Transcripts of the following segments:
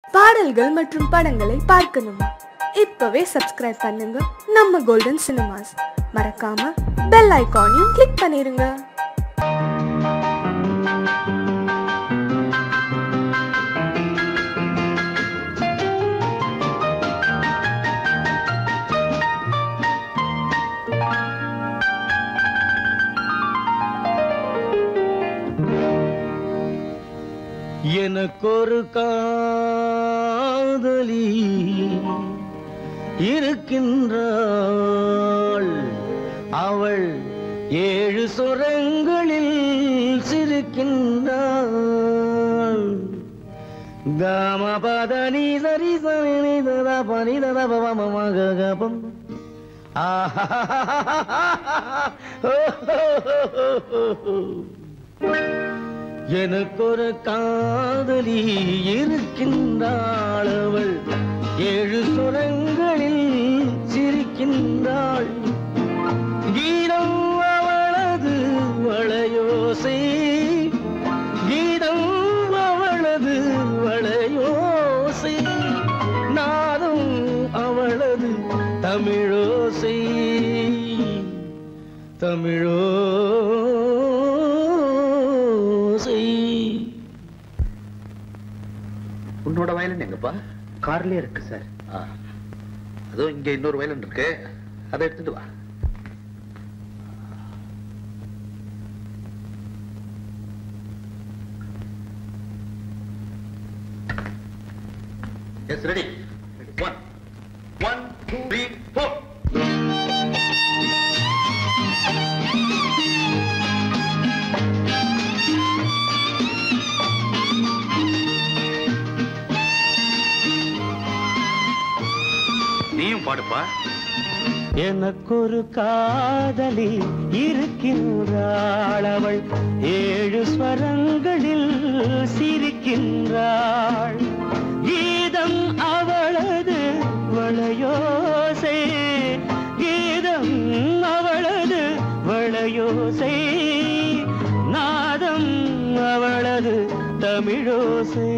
பாடல்கள் மற்றும் படங்களை பார்க்கணுமா இப்பவே சப்ஸ்கிரைப் பண்ணுங்க நம்ம கோல்டன் சினிமாஸ் மறக்காம பெல் ஐகானையும் கிளிக் பண்ணிருங்க எனக்கொரு காதலி இருக்கின்றாள் அவள் ஏழு சுரங்களில் சிரிக்கின்றாள் காமபத நீசரி சனிதர பனிதர பவமகபம் எனக்கொரு காதலி இருக்கின்றாள் அவள் ஏழு சுரங்களில் சிரிக்கின்றாள் கீதம் அவளது வளையோசை கீதம் அவளது வளையோசை நாதம் அவளது தமிழோசை தமிழோசை உன்னோட வயலன் எங்கப்பா கார்லயே இருக்கு சார் ஆ. அதோ இங்க இன்னொரு வயலன் இருக்கு அதை எடுத்துட்டு வா yes ready one one two three four நீயும் பாடுப்பா எனக்கொரு காதலி இருக்கின்றாள் அவள் ஏழு ஸ்வரங்களில் சிரிக்கின்றாள் கீதம் அவளது வளையோசை கீதம் அவளது வளையோசை நாதம் அவளது தமிழோசை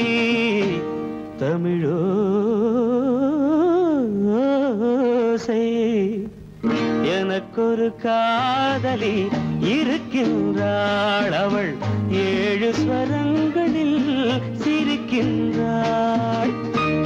தமிழோசை எனக்கொரு காதலி இருக்கின்றாள் அவள் ஏழு ஸ்வரங்களில் சிரிக்கின்றாள்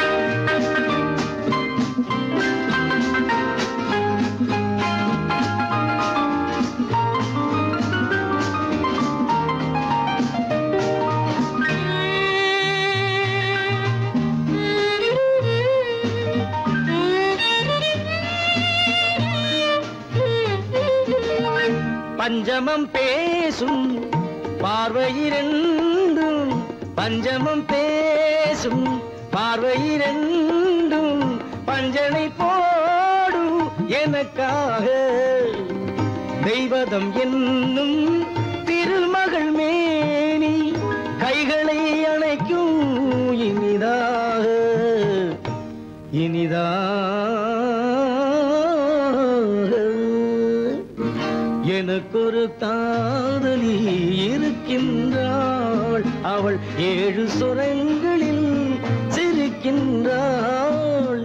பஞ்சமம் பேசும் பார்வையிரண்டும் பஞ்சமம் பேசும் பார்வையிரண்டும் பஞ்சனை போடும் எனக்காக தெய்வதம் என்னும் திருமகள் மேனி கைகளை அணைக்கும் இனிதாக இனிதாக எனக்கொரு காதலி இருக்கின்றாள் அவள் ஏழு சுரங்களில் சிரிக்கின்றாள்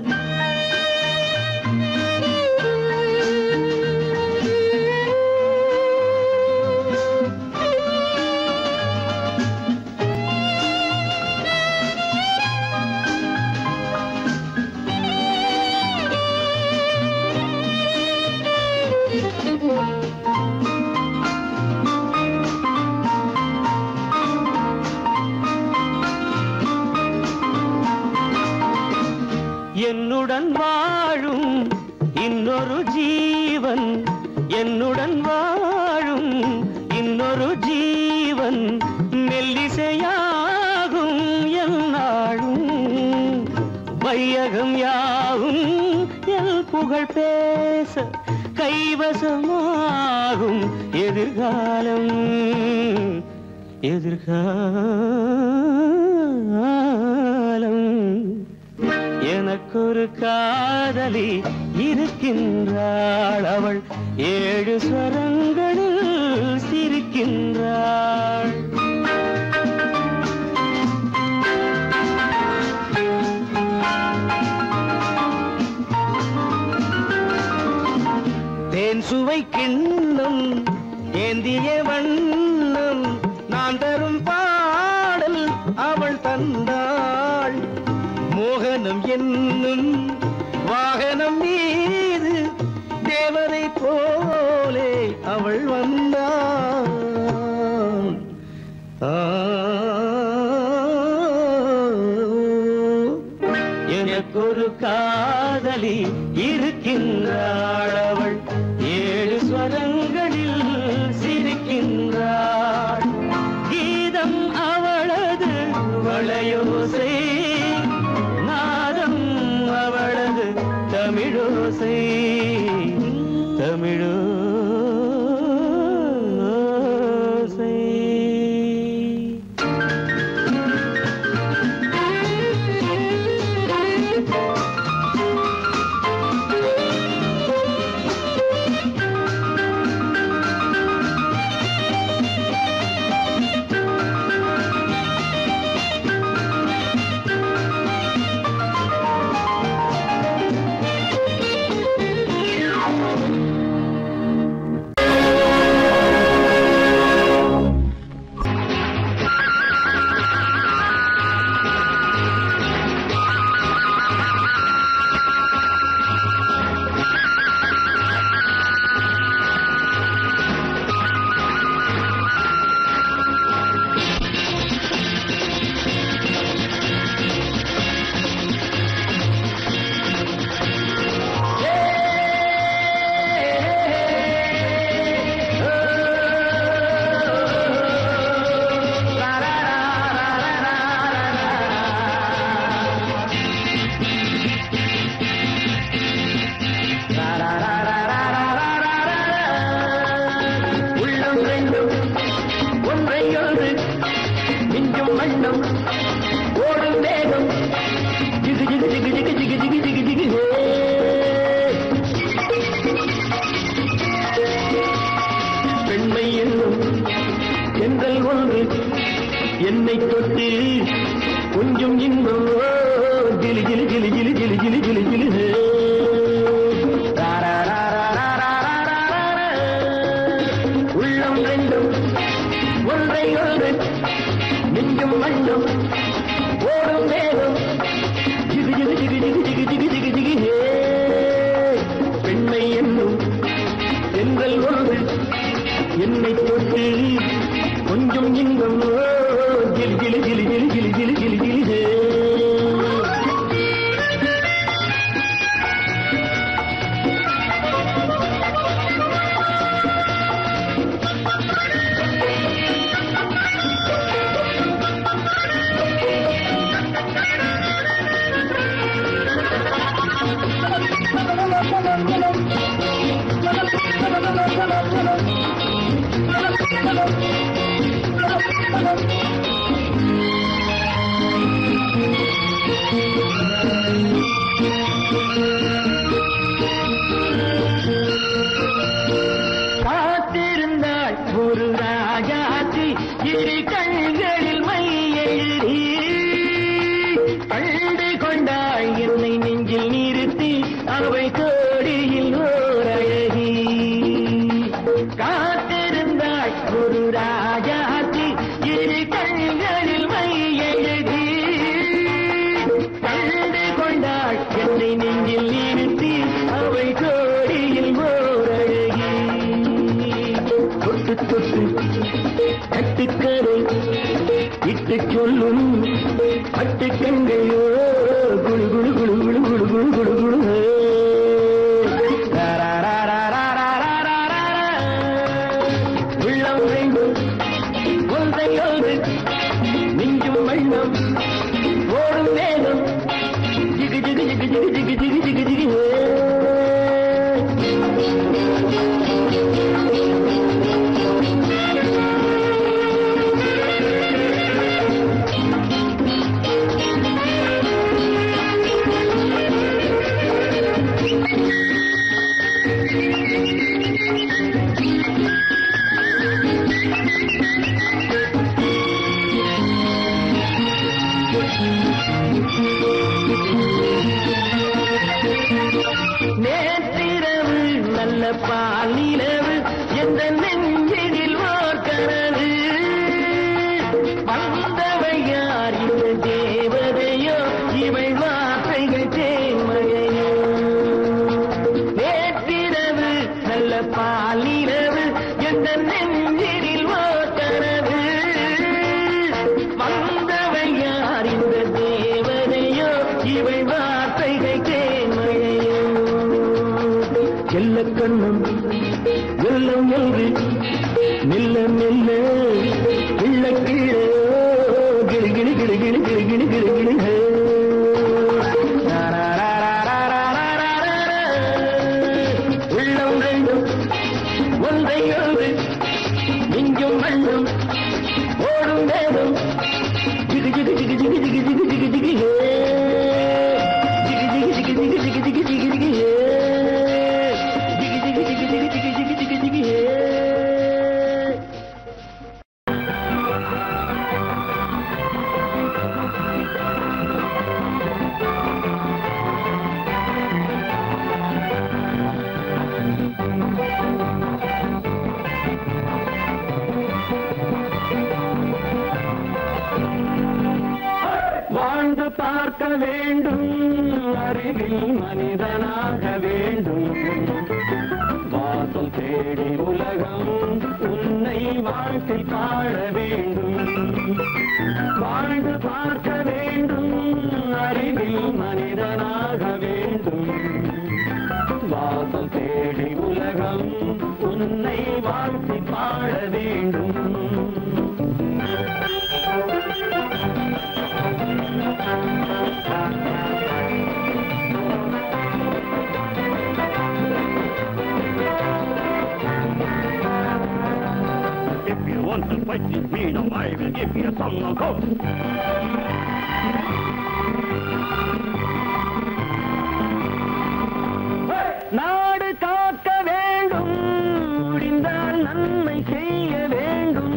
என்னுடன் வாழும் இன்னொரு ஜீவன் என்னுடன் வாழும் இன்னொரு ஜீவன் மெல்லிசையாகும் என்னாலும் வையகம் யாவும் எல் புகழ் பேச கைவசமாகும் எதிர்காலம் எதிர்காலம் எனக்கொரு காதலி இருக்கின்றாள் அவள் ஏழு ஸ்வரங்களில் சிரிக்கின்றாள் சுவை கிண்ணம் ஏந்திய வண்ணம் நான் தரும் பாடல் அவள் தந்தாள் மோகனம் என்னும் வாகனம் மீது தேவதை போலே அவள் வந்தாள் எனக்கொரு காதலி இருக்கின்றாள் அவள் ஏழு ஸ்வரங்களில் சிரிக்கின்றாள் கீதம் அவளது வளையோசை நாதம் அவளது தமிழோசை தமிழோசை உள்ளம் ரெண்டும் ஒன்றை ஒன்று மிஞ்சும் வண்ணம் ஓடும் வேகம் ஜிகு ஜிகு ஜிகு ஜிகு ஜிகு ஜிகு ஜிகு ஜிகு ஹே. பெண்மை என்னும் எங்கள் ஒன்று என்னை தொட்டு கொஞ்சம் இன்பம் ஓ, ஜிலி ஜிலி ஜிலி ஜிலி ஜிலி ஜிலி ஜிலி ஜிலி ஹே. ரா, ரா, ரா, ரா, ரா, ரா, ரா, ரா, ரா, ரா. உள்ளம் ரெண்டும் ஒன்றை ஒன்று நெஞ்சும் மண்ணும் ஓடும் வேகம் ஜிகு ஜிகு ஜிகு ஜிகு ஜிகு ஜிகு ஜிகு ஜிகு ஹே பெண்மை என்னும் எங்கள் ஒன்று என்னை தொட்டு கொஞ்சம் இன்பம் ஓ, ஜிலி ஜிலி ஜிலி ஜிலி ஜிலி ஜிலி ஜிலி ஜிலி ஹே காத்திருந்தாள் ஒரு ராஜாத்தி இரு கண்களில் மை எழுதி கண்டு கொண்டாள் என்னை நெஞ்சில் நிறுத்தி அவை கோடியில் ஓர் அழகி காத்திருந்தாள் ஒரு ராஜாத்தி இரு கண்களில் மை எழுதி கண்டு கொண்டாள் என்னை நெஞ்சில் நிறுத்தி அவை கோடியில் ஓர் அழகி தொட்டு தொட்டு கட்டுக்கரை இட்டு சொல்லும் பட்டு கண்கையோ குழு குழு குழு குழு குழு குழு குழு குழு ரா, ரா, ரா, ரா, ரா, ரா, ரா, ரா, ரா, ரா. உள்ளம் ரெண்டும் ஒன்றை ஒன்று நெஞ்சும் வண்ணம் ஓடும் வேகம் ஜிகு ஜிகு ஜிகு ஜிகு ஜிகு ஜிகு ஜிகு ஜிகு ஹே. இவை வார்த்தைகள் தேன்மழையோ நேற்றிரவு நல்ல பாலிரவு எந்த நெஞ்சினில் ஓட்டரவு வந்தவன் யார் இந்த தேவதையோ இவை வார்த்தைகள் தேன்மழையோ செல்ல கண்ணம் வெள்ளம் என்று மெல்ல மெல்ல கிள்ள கிள்ள கிளி கிளி கிளி கிளி கிளி கிளி கிளி கிளி ஹே. உள்ளம் ரெண்டும் ஒன்றை ஒன்று நெஞ்சும் மண்ணும் ஓடும் வேகம் ஜிகு ஜிகு ஜிகு ஜிகு ஜிகு ஜிகு ஜிகு ஜிகு ஹே. ஜிகு ஜிகு ஜிகு ஜிகு ஜிகு ஜிகு ஜிகு ஜிகு ஹே. ஜிகு ஜிகு ஜிகு ஜிகு ஜிகு ஜிகு ஜிகு ஜிகு ஹே. வாழ்ந்து பார்க்க வேண்டும் அறிவில் மனிதனாக வேண்டும் வாசல் தேடி உலகம் உன்னை வாழ்த்தி பாட வேண்டும் வாழ்ந்து பார்க்க வேண்டும் அறிவில் மனிதனாக வேண்டும் வாசல் தேடி உலகம் உன்னை வாழ்த்தி பாட வேண்டும் If you want to fight with me, now I will give you some of hope. நாடு காக்க வேண்டும் முடிந்தால் நன்மை செய்ய வேண்டும்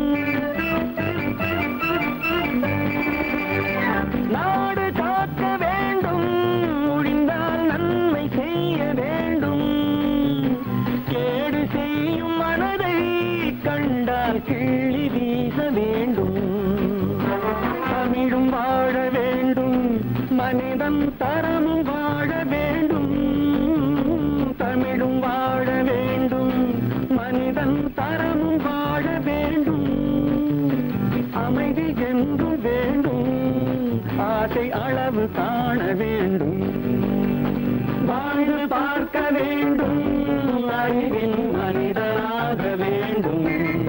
நாடு காக்க வேண்டும் முடிந்தால் நன்மை செய்ய வேண்டும் கேடு செய்யும் மனதை கண்டால் கிள்ளி வீச வேண்டும் தமிழும் வாழ வேண்டும் மனிதன் தரமும் வாழ வேண்டும் தமிழும் வாழ வேண்டும் மனிதன் தரமும் வாழ வேண்டும் அமைதி என்றும் வேண்டும் ஆசை அளவு காண வேண்டும் வாழ்ந்து பார்க்க வேண்டும் அறிவில் மனிதனாக வேண்டும்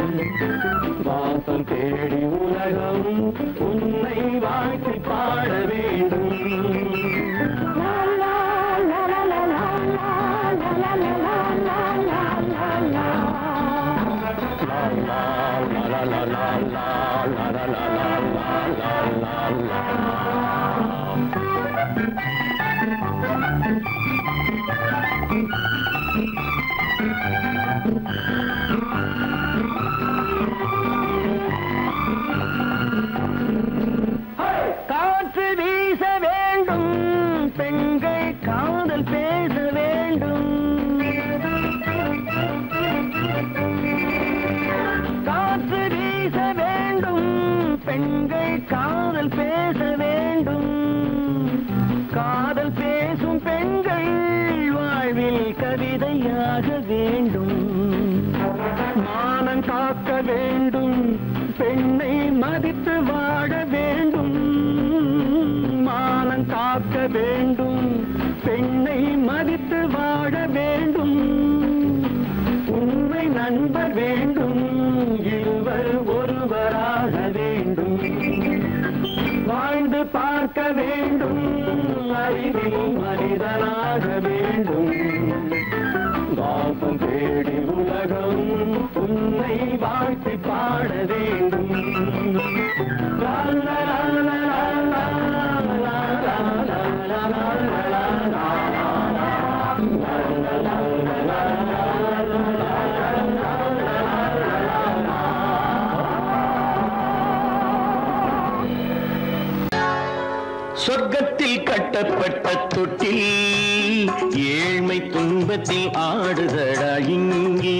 வாசம் தேடி உலகம் உன்னை வாழ்த்தி பாட வேண்டும் லா, லா, லா, லா, லா, லா, லா, லா, லா, லா, லா, லா, லா, லா. லா, லா, லா, லா, லா, லா, லா, லா, லா, லா, லா, லா, லா, லா. காற்று வீச வேண்டும் பெண்கள் காதல் பேச வேண்டும் காற்று வீச வேண்டும் பெண்கள் காதல் பேச வேண்டும் காதல் பேசும் பெண்கள் வாழ்வில் கவிதையாக வேண்டும் மானம் காக்க வேண்டும் பெண்ணை மதித்து வாழ வேண்டும் மானம் காக்க வேண்டும் பெண்ணை மதித்து வாழ வேண்டும் உண்மை நண்பர் வேண்டும் இருவர் ஒருவராக வேண்டும் வாழ்ந்து பார்க்க வேண்டும் அறிவில் மனிதனாக வேண்டும் வாசம் தேடி உலகம் உன்னை வாழ்த்தி பாட வேண்டும் லா, லா, லா, லா, லா, லா, லா, லா, லா, லா, லா, லா, லா. சொர்க்கத்தில் கட்டப்பட்ட தொட்டில் ஏழ்மை துன்பத்தில் ஆடுதடா இங்கே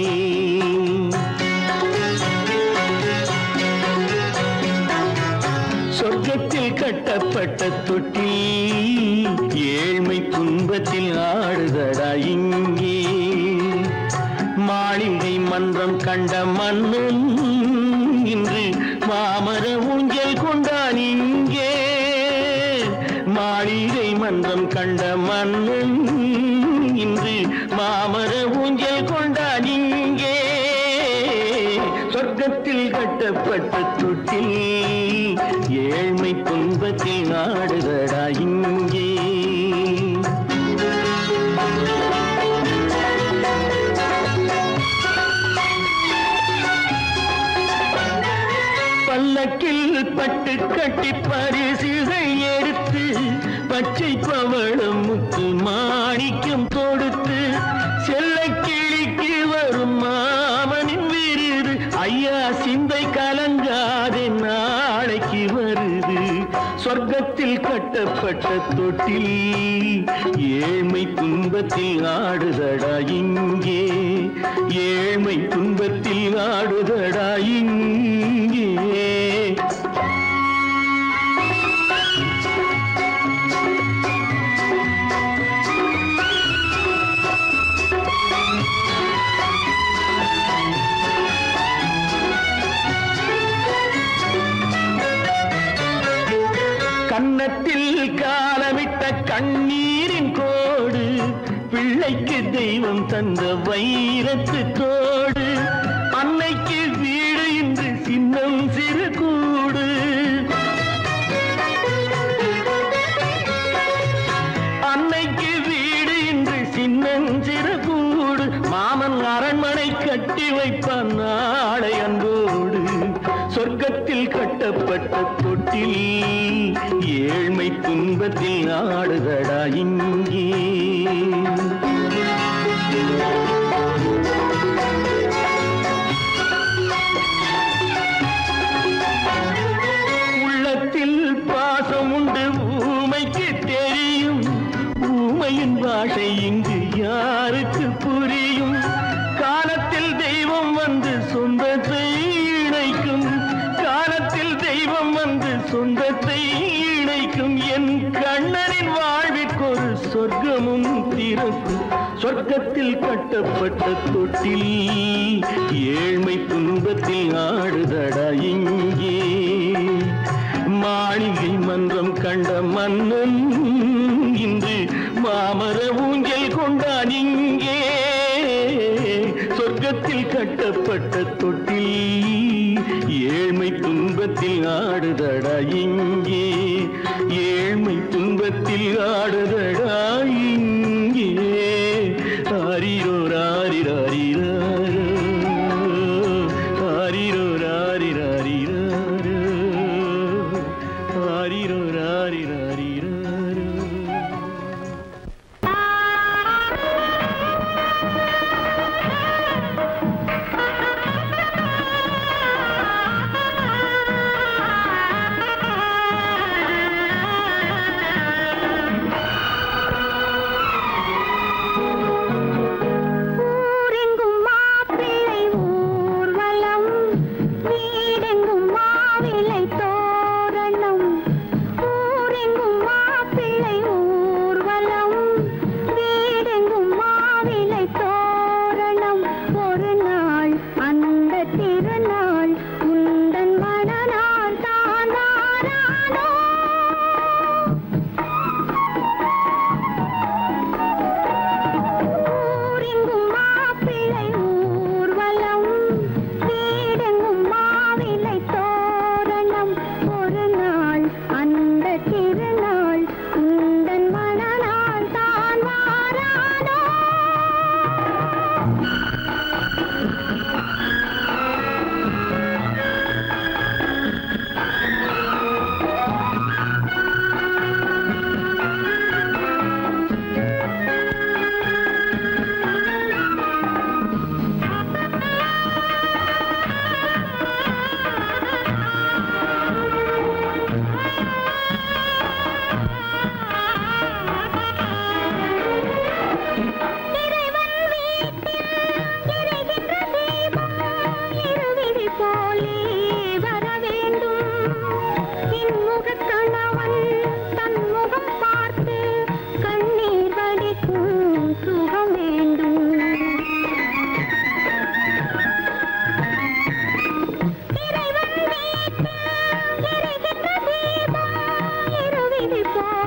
சொர்க்கத்தில் சொர்க்கத்தில் கட்டப்பட்ட தொட்டில் ஏழ்மை துன்பத்தில் ஆடுதடா இங்கே மாளிகை மன்றம் கண்ட மன்னன் இன்று மாமர ஊஞ்சல் கொண்டான் இங்கே மாளிகை மன்றம் கண்ட மன்னன் இன்று மாமர ஊஞ்சல் கொண்டான் இங்கே சொர்க்கத்தில் கட்டப்பட்ட தொட்டில் ஏழ்மை துன்பத்தில் நாடுதடா இங்கே பல்லக்கில் பட்டு கட்டி பரிசுகள் எடுத்து பச்சை பவளம் முத்து மாணிக்கம் கொடுத்து செல்ல கிளிக்கு வரும் மாமனின் விருது ஐயா சிந்தை கலங்காதே நாளைக்கு வருது சொர்க்கத்தில் கட்டப்பட்ட தொட்டில் ஏழ்மை துன்பத்தில் ஆடுதடா இங்கே ஏழ்மை துன்பத்தில் ஆடுதடா இங்கே கன்னத்தில் காலமிட்ட கண்ணீரின் கோடு பிள்ளைக்கு தெய்வம் தந்த வைரத்து தோடு அன்னைக்கு வீடு இன்று சின்னம் சிறு கூடு அன்னைக்கு வீடு இன்று சின்னஞ்சிறு கூடு மாமன் அரண்மனை கட்டி வைப்பான் நாளை அன்போடு சொர்க்கத்தில் கட்டப்பட்ட தொட்டில் ஏழ்மை துன்பத்தில் ஆடுதடா இங்கே உள்ளத்தில் பாசம் உண்டு ஊமைக்கு தெரியும் ஊமையின் பாஷை இங்கு யாருக்கு புரியும் காலத்தில் தெய்வம் வந்து சொந்தத்தை இணைக்கும் காலத்தில் தெய்வம் வந்து சொந்தத்தை இணைக்கும் என் கண்ணனின் வாழ்விற்கொரு சொர்க்கமும் திறக்கும் சொர்க்கத்தில் கட்டப்பட்ட தொட்டில் ஏழ்மை துன்பத்தில் ஆடுதடா இங்கே மாளிகை மன்றம் கண்ட மன்னன் இன்று மாமர ஊஞ்சல் கொண்டான் இங்கே சொர்க்கத்தில் கட்டப்பட்ட தொட்டில் ஏழ்மை துன்பத்தில் ஆடுதடா இங்கே ஏழ்மை துன்பத்தில் ஆடுதடா இங்கே ஆரிரோ ராரிராரிரோ ஆரிரோ ராரிராரிரோ ஆரிரோ ராரிராரிரோ ஆ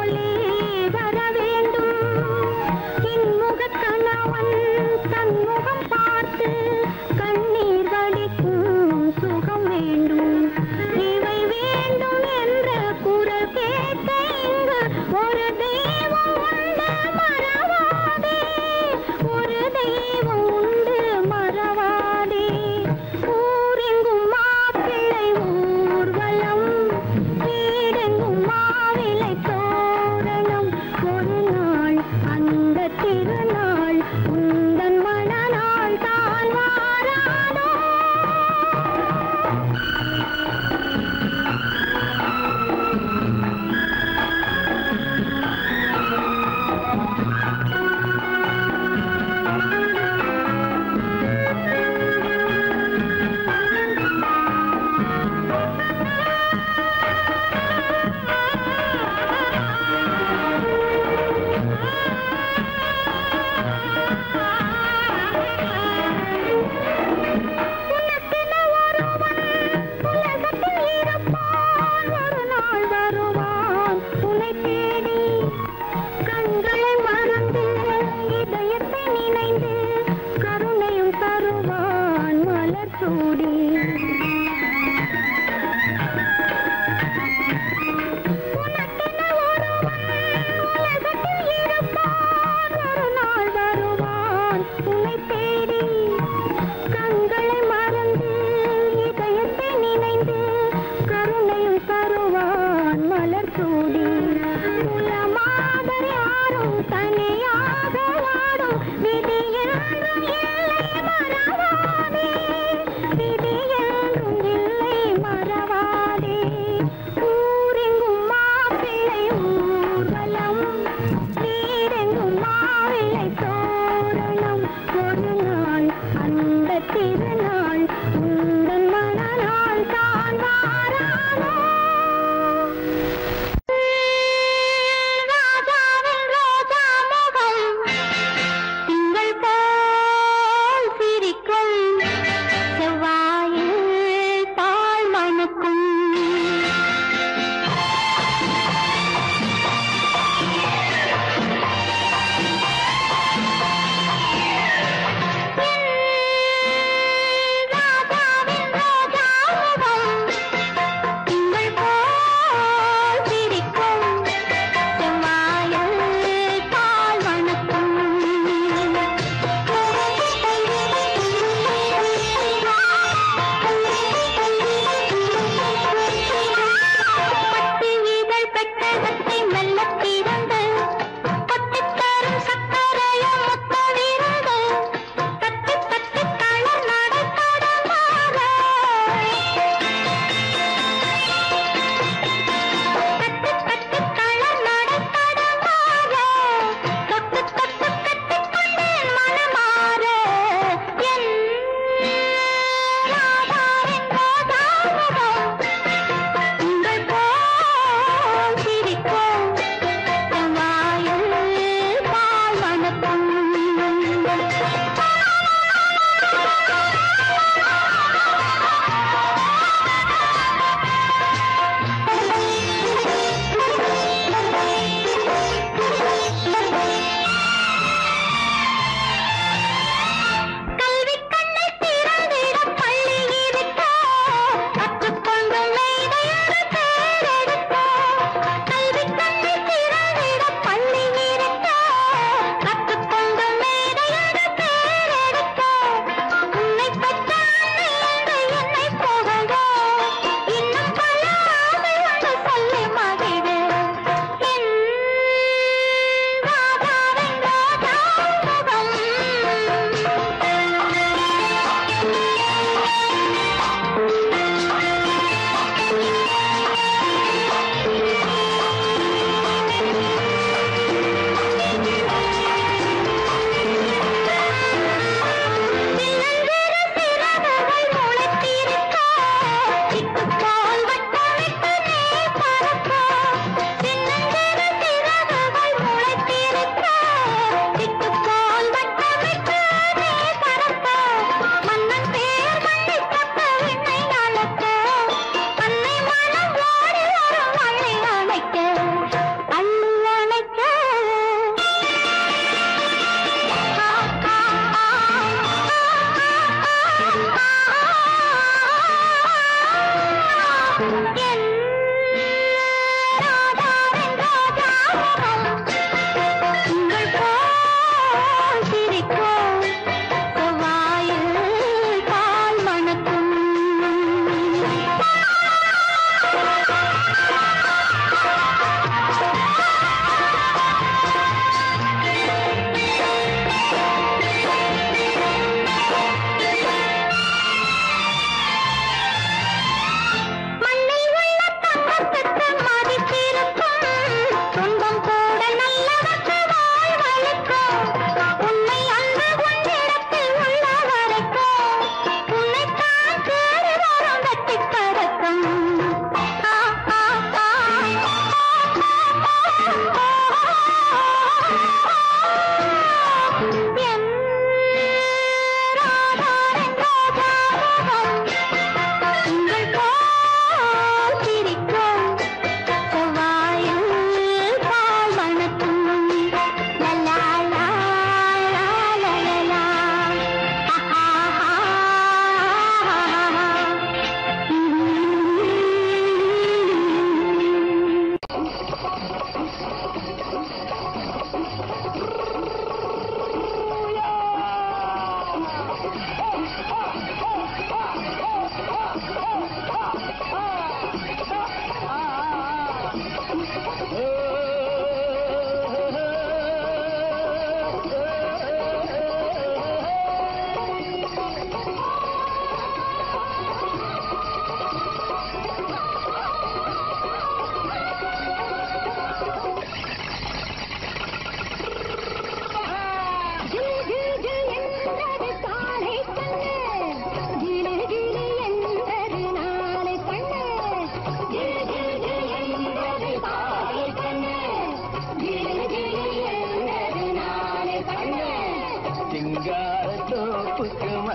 போலே வர வேண்டும் இன்முகக் கணவன் தன்முகம் பார்த்து கண்ணீர் வடிக்கும் சுகம் வேண்டும் இவை வேண்டும் என்ற குரல் கேட்க இங்கு ஒரு தெய்வம் உண்டு மறவாதே ஒரு தெய்வம் உண்டு மறவாதே ஊரெங்கும் மாப்பிள்ளை ஊர்வலம் வீடெங்கும் மாவிளை தோரணம்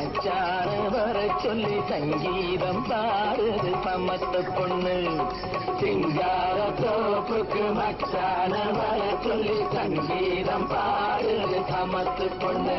மச்சான வர சொல்லி சங்கீதம் பாடுது சமத்து பொண்ணு சிங்கார தோப்புக்கு மச்சான வர சொல்லி சங்கீதம் பாடுது சமத்து பொண்ணு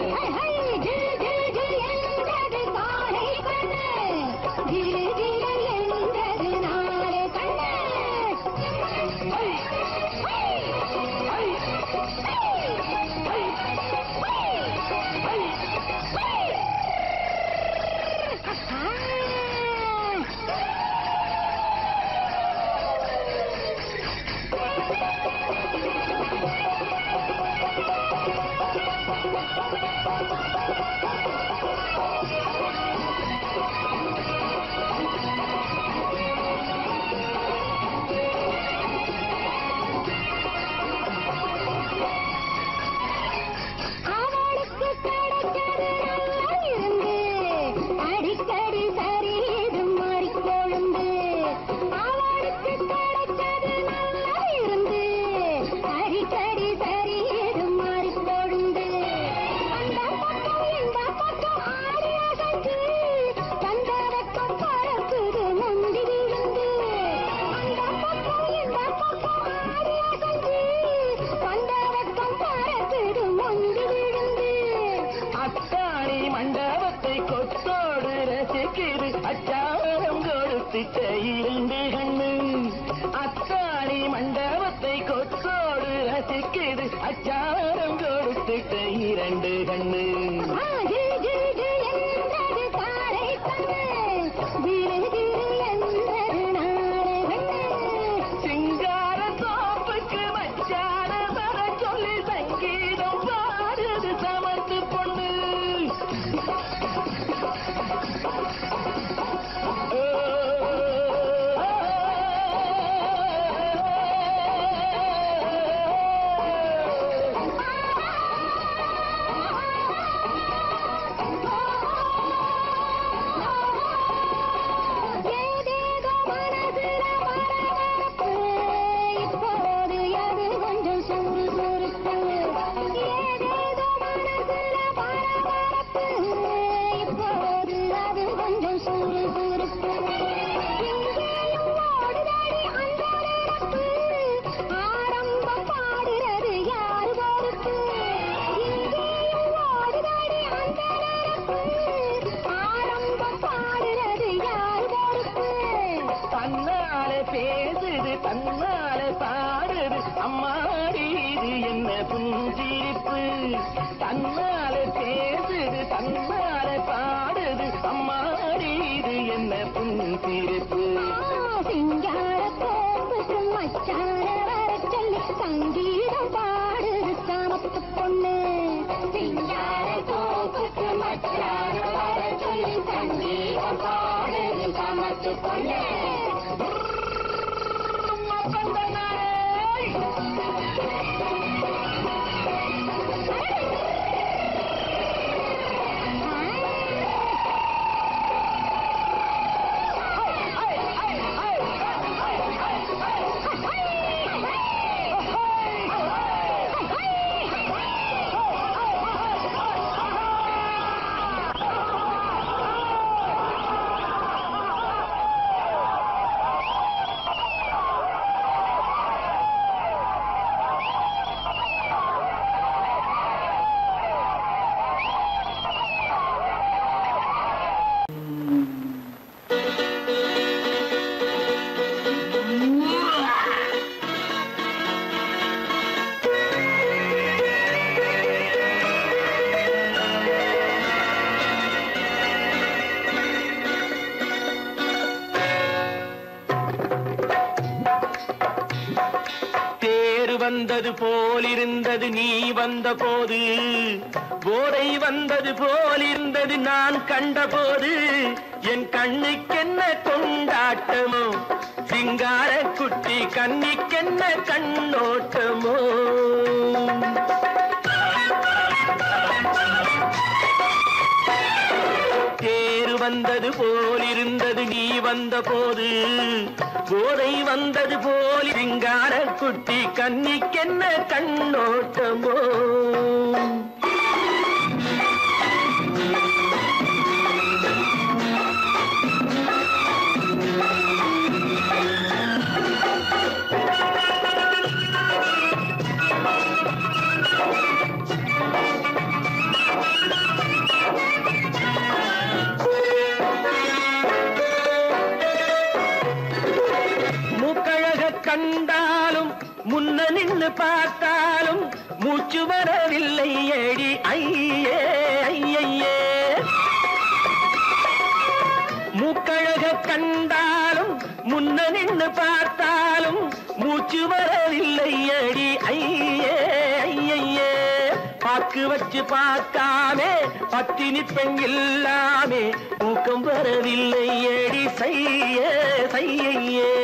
அவளுக்கு கிடைச்சது நல்லா இருந்து அடிக்கடி சரீரம் மாறிக்கொழுந்து அவளுக்கு கிடைச்சது நல்லா இருந்து அடிக்கடி சரீரம் மாறிக்கொழுந்து அந்த பக்கம் இந்த பக்கம் ஆடி அசைஞ்சு கண்டவக்கம் பறக்குது முந்தி விழுந்து அந்த பக்கம் இந்த பக்கம் ஆடி அசைஞ்சு கண்டவக்கம் பறக்குது முந்தி விழுந்து அத்தாணி மண்டபத்தை கொத்தோடு ரசிக்குது அச்சாரம் கொடுத்துட்ட இரண்டு கண்ணு அத்தாணி மண்டபத்தை கொத்தோடு ரசிக்குது அச்சாரம் கொடுத்துட்ட இரண்டு கண்ணு ஆ, ஜில் ஜில் ஜில் என்றது தாரை கண்ணு ஜில் ஜில் என்றது நாரை கண்ணு சிங்கார தோப்புக்கு மச்சான வர சொல்லி சங்கீதம் பாடுது சமத்து பொண்ணு ஏதேதோ மனசுல பரபரப்பு இப்போது அது கொஞ்சம் சுறுசுறுப்பு ஏதேதோ மனசுல பரபரப்பு இப்போது அது கொஞ்சம் சுறுசுறுப்பு எங்கேயும் ஓடுதடி அந்த நிரப்பு ஆரம்பம் பாடுறது யாரு பொறுப்பு எங்கேயும் ஓடுதடி அந்த நிரப்பு ஆரம்பம் பாடுறது யாரு பொறுப்பு தன்னாலே பேசுது தன்னாலே பாடுது அம்மாடி இது என்ன புஞ்சிரிப்பு தன்னாலே பேசுது தன்னாலே பாடுது அம்மாடி இது என்ன புஞ்சிரிப்பு சிங்கார கோப்புக்கு மச்சான வர சொல்லி சங்கீதம் பாடுது சாமத்து பொண்ணு சிங்கார கோப்புக்கு மச்சான வர சொல்லி சங்கீதம் பாடுது சாமத்து பொண்ணு தேர் வந்தது போலிருந்தது நீ வந்த போது போதை வந்தது போலிருந்தது நான் கண்டபோது என் கண்ணுக்கென்ன கொண்டாட்டமோ சிங்கார குட்டி கண்ணிக்கென்ன கண்ணோட்டமோ தேர் வந்தது போலிருந்தது நீ வந்த போது போதை வந்தது போல் சிங்கார குட்டி கன்னிக்கென்ன கண்ணோட்டமோ பார்த்தாலும் மூச்சு வரவில்லை ஏடி ஐயே ஐயையே மூக்கழக கண்டாலும் முன்ன நின்னு பார்த்தாலும் மூச்சு வரவில்லை அடி ஐயே ஐயையே பாக்கு வச்சு பார்க்காமே பத்தினி பெண் இல்லாமே தூக்கம் வரவில்லை அடி செய்ய செய்யையே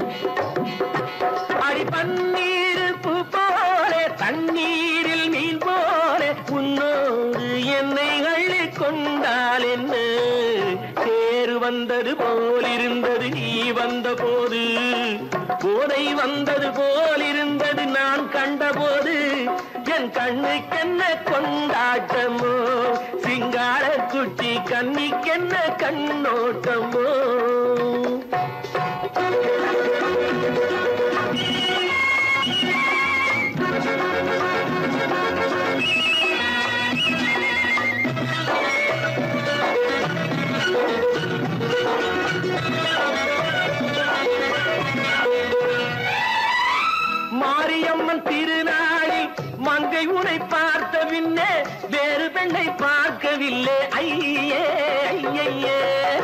அடி பன்னீர் பூ போல தண்ணீரில் மீன் போல உன்னோடு என்னை அள்ளி கொண்டால் என்ன தேர் வந்தது போலிருந்தது நீ வந்த போது போதை வந்தது போலிருந்தது நான் கண்டபோது என் கண்ணுக்கென்ன கொண்டாட்டமோ சிங்கார குட்டி கண்ணிக்கென்ன கண்ணோட்டமோ மாரியம்மன் திருநாளில் மங்கை உனை பார்த்த பின்னே வேறு பெண்ணை பார்க்கவில்லை ஐயே ஐயையே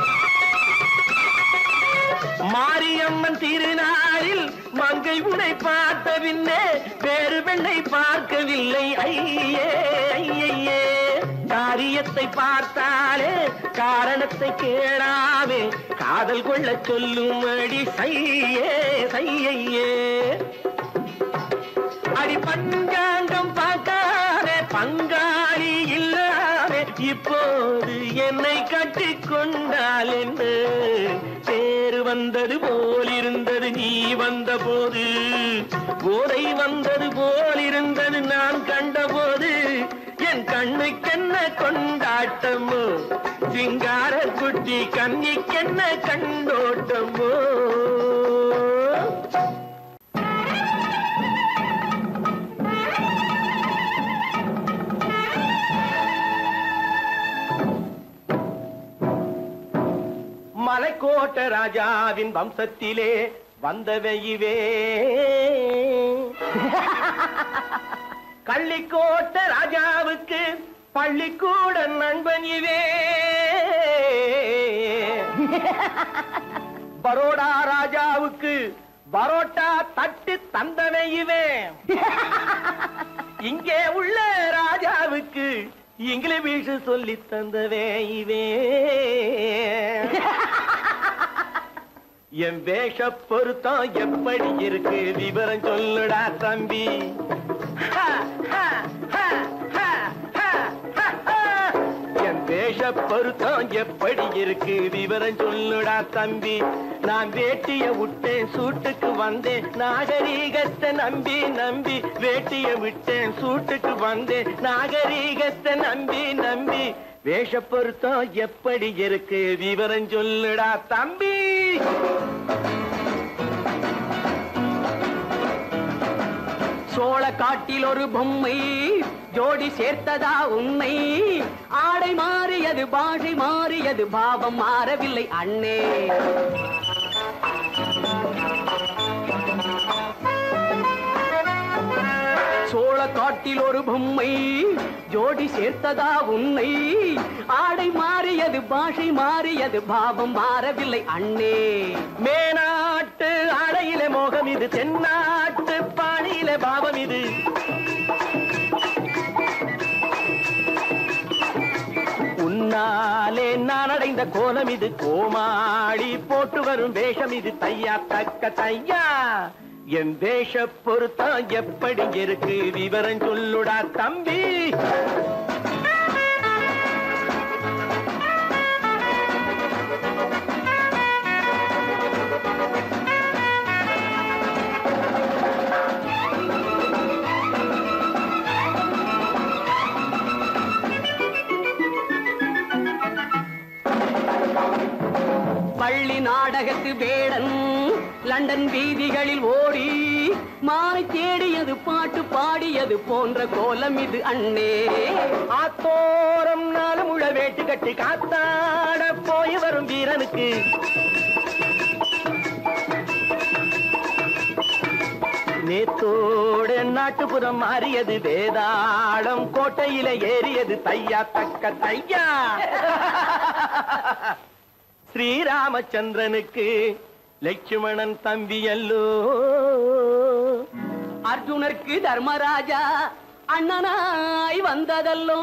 மாரியம்மன் திருநாளில் மங்கை உனை பார்த்த பின்னே வேறு பெண்ணை பார்க்கவில்லை ஐயே ஐயையே காரியத்தை பார்த்தாலே காரணத்தை கேளாமே காதல் கொள்ள சொல்லும் அடி சையே சையையே அடி பஞ்சாங்கம் பார்க்காத பங்காளி இல்லாத இப்போது என்னை கட்டி கொண்டால் என்ன பேரு வந்தது போலிருந்தது நீ வந்த போது போதை வந்தது போலிருந்தது நான் கண்டபோது என் கண்ணுக்கென்ன கொண்டாட்டமோ சிங்கார குட்டி கண்ணிக்கென்ன கண்டோட்டமோ மலைக்கோட்ட ராஜாவின் வம்சத்திலே வந்தவையுவே கள்ளிக்கோட்ட ராஜாவுக்கு பள்ளிக்கூட நண்பன் இவே பரோடா ராஜாவுக்கு பரோட்டா தட்டு தந்தனை இவே இங்கே உள்ள ராஜாவுக்கு இங்கிலீஷ் சொல்லி தந்தவே இவே என் வேஷ பொருத்தம் எப்படி இருக்கு விவரம் சொல்லுடா தம்பி ஹா, ஹா, ஹா, ஹா, ஹா, ஹா, ஹா. என் வேஷ பொருத்தம் எப்படி இருக்கு விவரம் சொல்லுடா தம்பி நான் வேட்டிய விட்டேன் சூட்டுக்கு வந்தேன் நாகரீகத்தை நம்பி நம்பி வேட்டிய விட்டேன் சூட்டுக்கு வந்தேன் நாகரீகத்தை நம்பி நம்பி வேஷ பொருத்தம் எப்படி இருக்கு விவரம் சொல்லுடா தம்பி சோழ காட்டில் ஒரு பொம்மை ஜோடி சேர்த்ததா உண்மை ஆடை மாறியது பாஷை மாறியது பாவம் மாறவில்லை அண்ணே சோழ காட்டில் ஒரு பொம்மை ஜோடி சேர்த்ததா உன்னை ஆடை மாறியது பாஷை மாறியது பாவம் மாறவில்லை அண்ணே மேனாட்டு ஆடையில மோகம் இது தென்னாட்டு பாணியில பாவம் இது உன்னாலே நான் அடைந்த கோலம் இது கோமாளி போட்டு வரும் வேஷம் இது தையா தக்க தையா என் வேஷ பொருத்தம் எப்படி இருக்கு விவரம் சொல்லுடா தம்பி பள்ளி நாடகத்து வேடன் லண்டன் வீதிகளில் ஓடி மாலை தேடியது பாட்டு பாடியது போன்ற கோலம் இது அண்ணே ஆத்தோரம் நாலு முழ வேட்டு கட்டி காத்தாட போய் வரும் வீரனுக்கு நேத்தோடு நாட்டுப்புறம் மாறியது வேதாளம் கோட்டையில ஏறியது தையா தக்க தையா ஸ்ரீராமச்சந்திரனுக்கு லட்சுமணன் தம்பி அல்லோ அர்ஜுனருக்கு தர்மராஜா அண்ணனாய் வந்ததல்லோ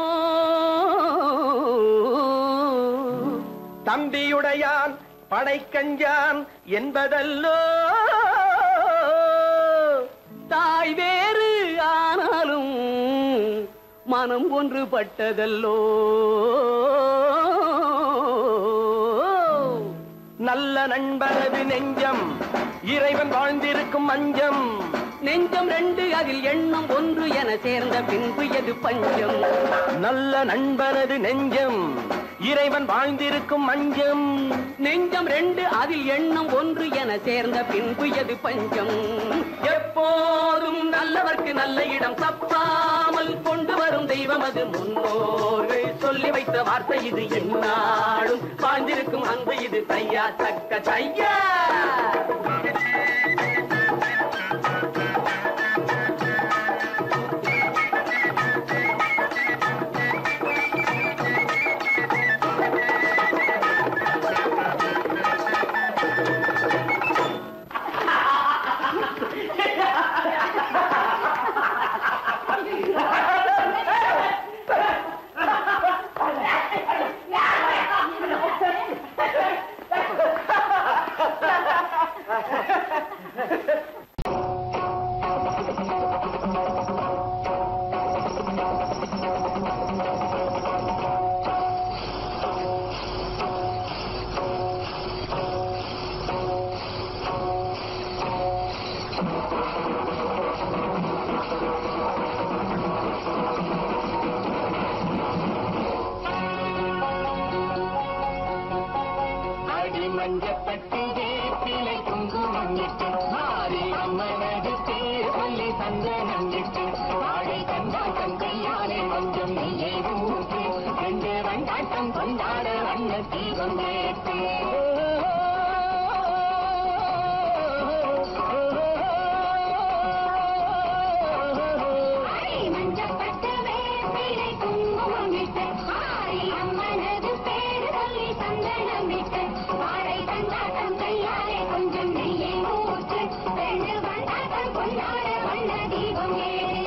தம்பியுடையான் படைக்கஞ்சான் என்பதல்லோ தாய் வேறு ஆனாலும் மனம் ஒன்றுபட்டதல்லோ நல்ல நண்பனது நெஞ்சம் இறைவன் வாழ்ந்திருக்கும் மஞ்சம் நெஞ்சம் ரெண்டு அதில் எண்ணம் ஒன்று என சேர்ந்த பின்பு எது பஞ்சம் நல்ல நண்பனது நெஞ்சம் இறைவன் வாழ்ந்திருக்கும் மஞ்சம் நெஞ்சம் ரெண்டு அதில் எண்ணம் ஒன்று என சேர்ந்த பின்பு எது பஞ்சம் எப்போதும் நல்லவர்க்கு நல்ல இடம் தப்பாமல் கொண்டு வரும் தெய்வம் அது முன்னோர்கள் சொல்லி வைத்த வார்த்தை இது என்னாலும் வாழ்ந்திருக்கும் அந்த இது தையா தக்க தையா அடிமஞ்சப்பட்டு வேப்பிலை குங்குமம் இட்டு மாறி அம்மனது பேர் சொல்லி சந்தனம் இட்டு வாழை கண்டாட்டம் கையாலே கொஞ்சம் நெய்யை ஊற்று ரெண்டு வண்டாட்டம் கொண்டாட வண்ண தீபம் ஏற்று மஞ்சப்பட்டு வேப்பிலை குங்குமம் இட்டு ஆரி அம்மனது பேரு சொல்லி சந்தனம் இட்டு வாழை கண்டாட்டம் கையாலே கொஞ்சம் நெய்யை ஊற்று ரெண்டு வண்டாட்டம் கொண்டாட வண்ண தீபம் ஏறு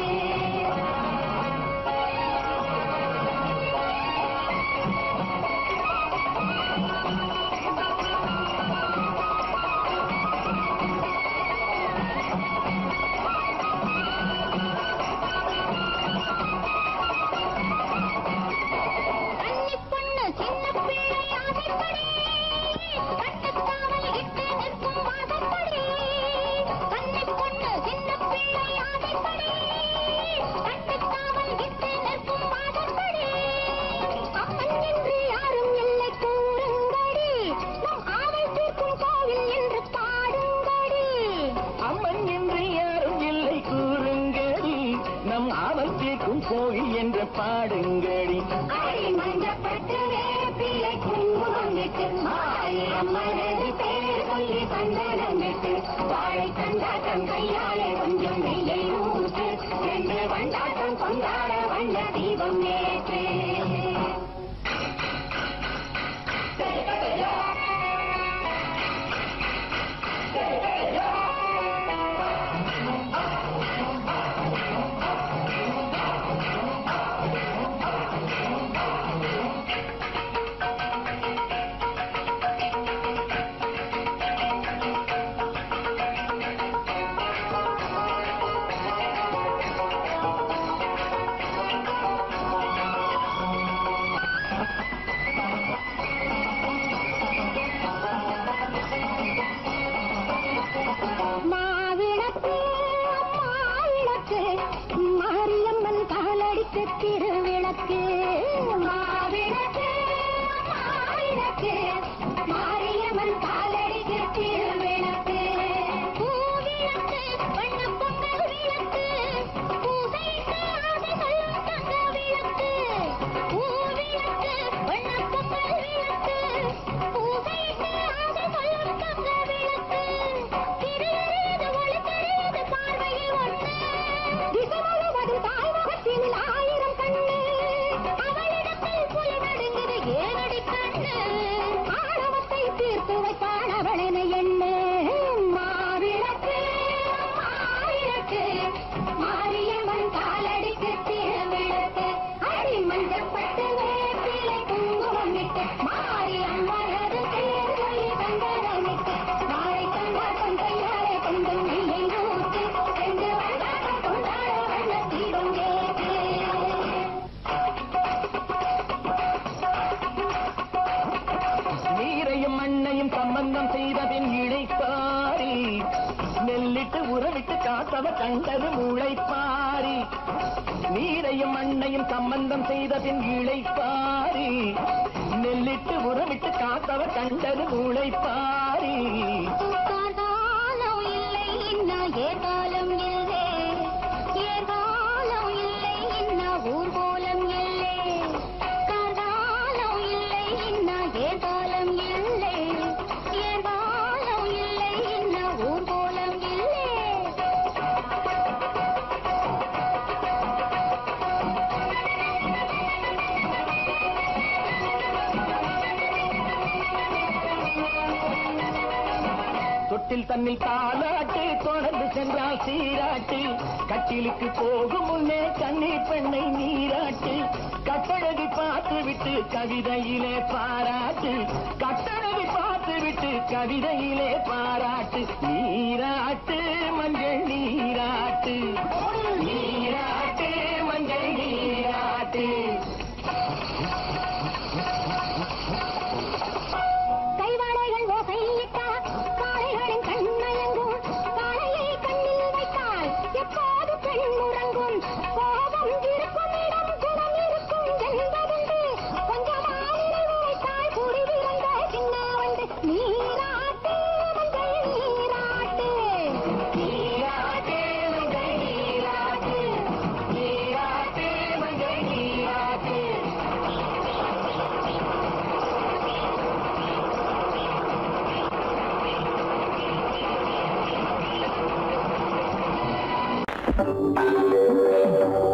கன்னிப் பொண்ணு சின்ன பிள்ளை ஆசைப்படி கட்டுக்காவல் இட்டு நிற்கும் வாசப்படி கன்னிப் பொண்ணு சின்ன பிள்ளை ஆசைப்படி கட்டுக்காவல் இட்டு நிற்கும் வாசப்படி அம்மன் என்று யாரும் இல்லை கூறுங்கடி நம் ஆவல் தீர்க்கும் கோவில் என்று பாடுங்கடி அம்மன் என்று யாரும் இல்லை கூறுங்கடி நம் ஆவல் தீர்க்கும் கோயில் என்று பாடுங்கடி அடி மஞ்சப்பட்டு வேப்பிலை குங்குமம் விட்டு மாறி அம்மனது பேர் சொல்லி சந்தனம் விட்டு வாழை கண்டாட்டம் கையாலே கொஞ்சம் நெய்யை ஊற்று ரெண்டு வண்டாட்டம் கொண்டாட வண்ண தீபம் ஏற்று மாவிளக்கு மாவிளக்கு மாரியம்மன் காலடிக்கு திருவிளக்கு மாவிளக்கு மாவிளக்கு மாரியம்மன் காலடிக்கு திருவிளக்கு பூவிளக்கு வண்ண பொங்கல் விளக்கு பூசைக்கு ஆசை சொல்லும் தங்க விளக்கு பூவிளக்கு வண்ண பொங்கல் விளக்கு பூசைக்கு ஆசை சொல்லும் தங்க விளக்கு திரையறியது ஒளி தெரியுது பார்வையில் காட்டும் தாய் முகத்தில் ஆயிரம் கண்ணு அவளிடத்தில் புலி நடுங்குது ஏனடி கண்ணு ஆணவத்தை தீர்த்து வைப்பாள் அவளென எண்ணு மாவிளக்கு மாவிளக்கு மாரியம்மன் காலடிக்கு திருவிளக்கு அடி மஞ்சப்பட்டு வேப்பிலை குங்குமம் விட்டு மாரியம்மனது பேர் சொல்லி தந்தனமிட்டு நாளை கண்டாட்டம் கையாலே கொஞ்சம் நெய்யை ஊற்றி ரெண்டு வண்டாட்டம் கொண்டாட வண்ணத்தீடும் ஏற்று நீரையும் மண்ணையும் சம்பந்தம் செய்தபின் இழைப்பாரி நெல்லிட்டு உறவிட்டு காத்தவர் கண்டது முளைப்பாரி நீரையும் மண்ணையும் சம்பந்தம் செய்தபின் இழைப்பாரி நெல்லிட்டு உறவிட்டு காத்தவர் கண்டது முளைப்பாரி காலம் இல்லை இன்னும் ஏகாலம் இல்லை ஏகாலம் இல்லை இன்னும் ஊர்கோலம் இல்லை காலம் இல்லை இன்னும் ஏகாலம் இல்லை ஏகாலம் இல்லை இன்னும் ஊர்கோலம் இல்லை தொட்டில் தன்னில் தாலாட்டு தொடர்ந்து சென்றால் சீராட்டு கட்டிலுக்கு போகும் முன்னே கண்ணி பெண்ணை நீராட்டு கட்டழகி பார்த்து விட்டு கவிதையிலே பாராட்டு கட்டழகி பார்த்து விட்டு கவிதையிலே பாராட்டு நீராட்டு மஞ்சள் நீராட்டு நீராட்டு மஞ்சள் நீராட்டு கைவாடைகள் ஓசையிட்டால் காளைகளின் கண்ணயங்கும் காளையை கண்ணில் வைத்தால் எப்போது பெண் உறங்கும் கோபம் இருக்கும் இடம் குணம் இருக்கும் என்பதுண்டு கொஞ்சமாயிரை உரைத்தால் குடி விரைந்த சின்ன வந்து நீராட்டு மஞ்சள் நீராட்டு நீராட்டு மஞ்சள் நீராட்டு நீராட்டு மஞ்சள் நீராட்டு ஆ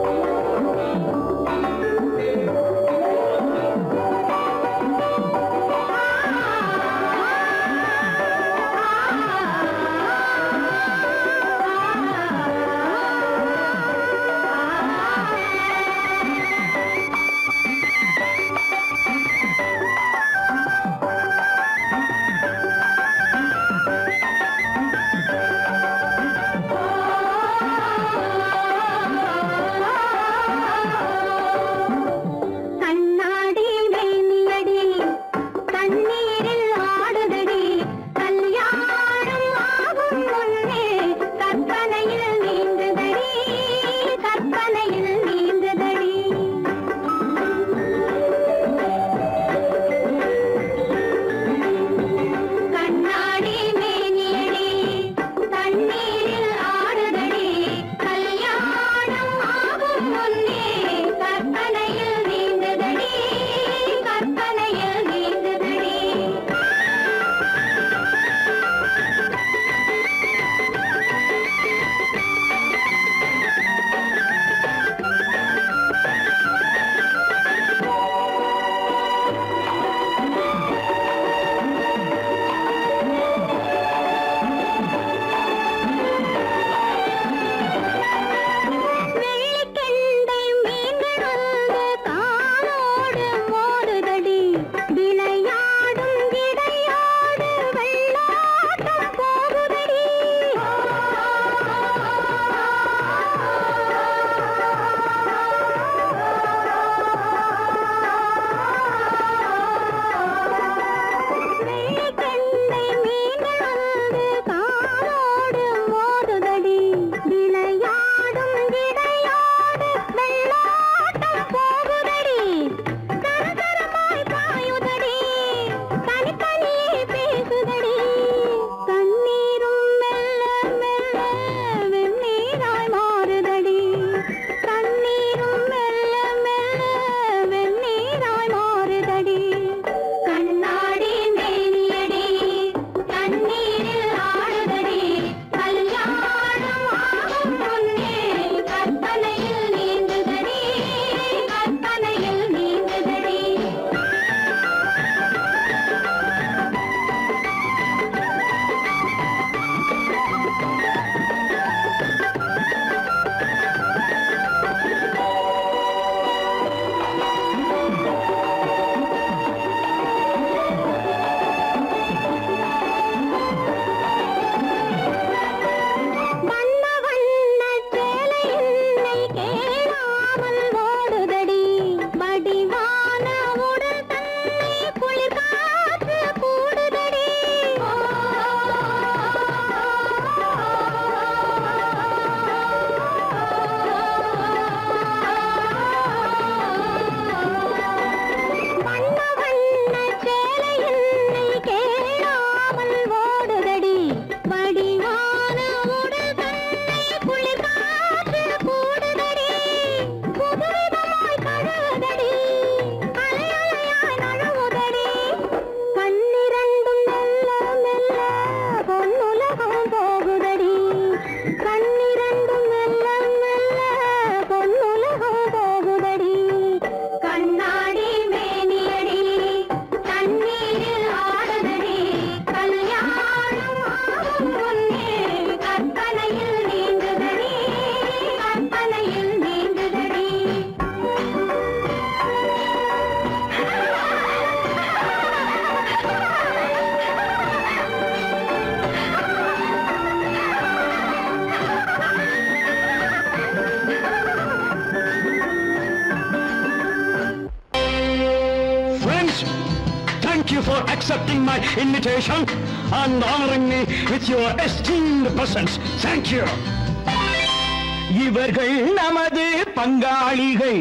for accepting my invitation and honoring me with your esteemed presence. Thank you. இவர்கள் நமது பங்காளிகள்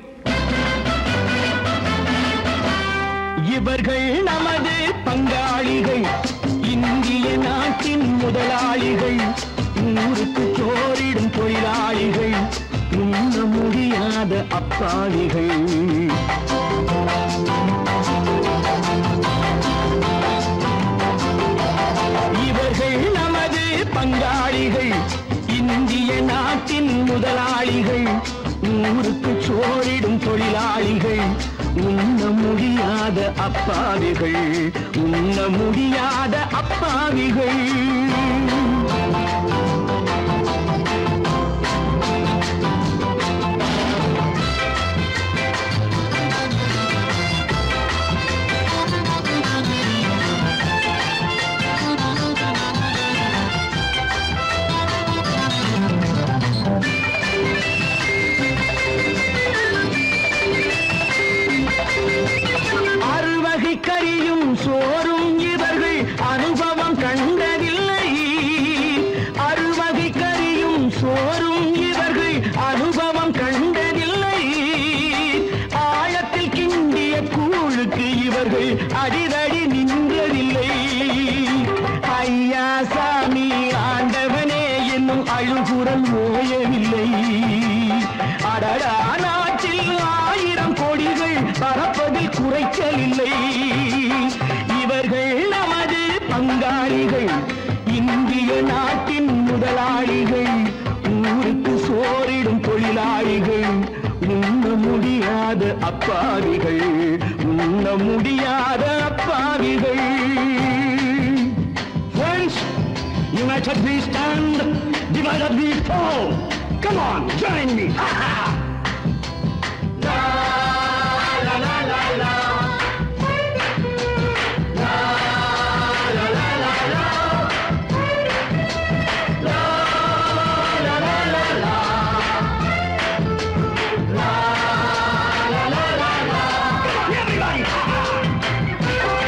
இவர்கள் நமது பங்காளிகள் இந்திய நாட்டின் முதலாளிகள் ஊருக்கு சோறிடும் தொழிலாளிகள் உண்ண முடியாத அப்பாவிகள் இவர்கள் நமது பங்காளிகள் இந்திய நாட்டின் முதலாளிகள் ஊருக்கு சோறிடும் தொழிலாளிகள் உண்ண முடியாத அப்பாவிகள் உண்ண முடியாத அப்பாவிகள் அறுவகை கறியும் சோறும் இவர்கள் அனுபவம் கண்டதில்லை அறுவகை கறியும் சோறும் இவர்கள் அனுபவம் கண்டதில்லை ஆழத்தில் கிண்டிய கூழுக்கு இவர்கள் அடிதடி நின்றதில்லை ஐயா சாமி ஆண்டவனே என்னும் அழுகுரல் ஓயவில்லை அடடா நாட்டில் ஆயிரம் கோடிகள் பறப்பதில் குறைச்சல் இல்லை இவர்கள் நமது பங்காளிகள் இந்திய நாட்டின் முதலாளிகள் ஊருக்கு சோறிடும் தொழிலாளிகள் உண்ண முடியாத அப்பாவிகள் உண்ண முடியாத அப்பாவிகள் Friends, united we stand, divided we fall. Come on, join me. Ha ha! Everybody, ha ha!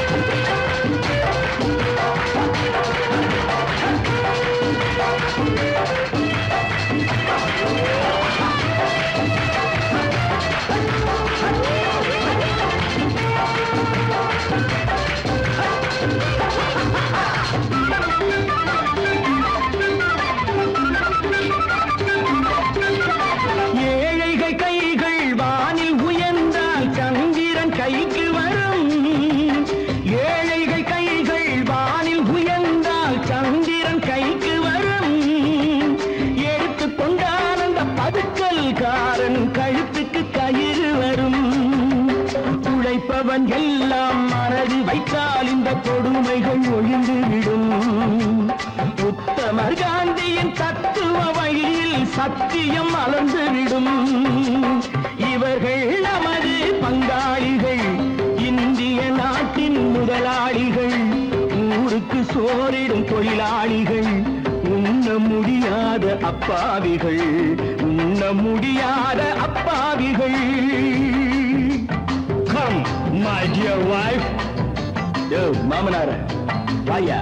ஏழைகள் கைகள் வானில் உயர்ந்தால் சந்திரன் கைக்கு வரும் ஏழைகள் கைகள் வானில் உயர்ந்தால் சந்திரன் கைக்கு வரும் எடுத்து கொண்டால் அந்த பதுக்கல்காரன் கழுத்துக்கு கயிறு வரும் உழைப்பவன் எல்லாம் மனது வைத்தால் இந்த கொடுமைகள் ஒழிந்துவிடும் உத்தமர் காந்தியின் தத்துவ வழியில் சத்தியம் மலர்ந்துவிடும் இவர்கள் நமது பங்காளிகள் இந்திய நாட்டின் முதலாளிகள் ஊருக்கு சோறிடும் தொழிலாளிகள் உண்ண முடியாத அப்பாவிகள் உண்ண முடியாத அப்பாவிகள் Come, my dear wife. Yo, மாமனார வாயா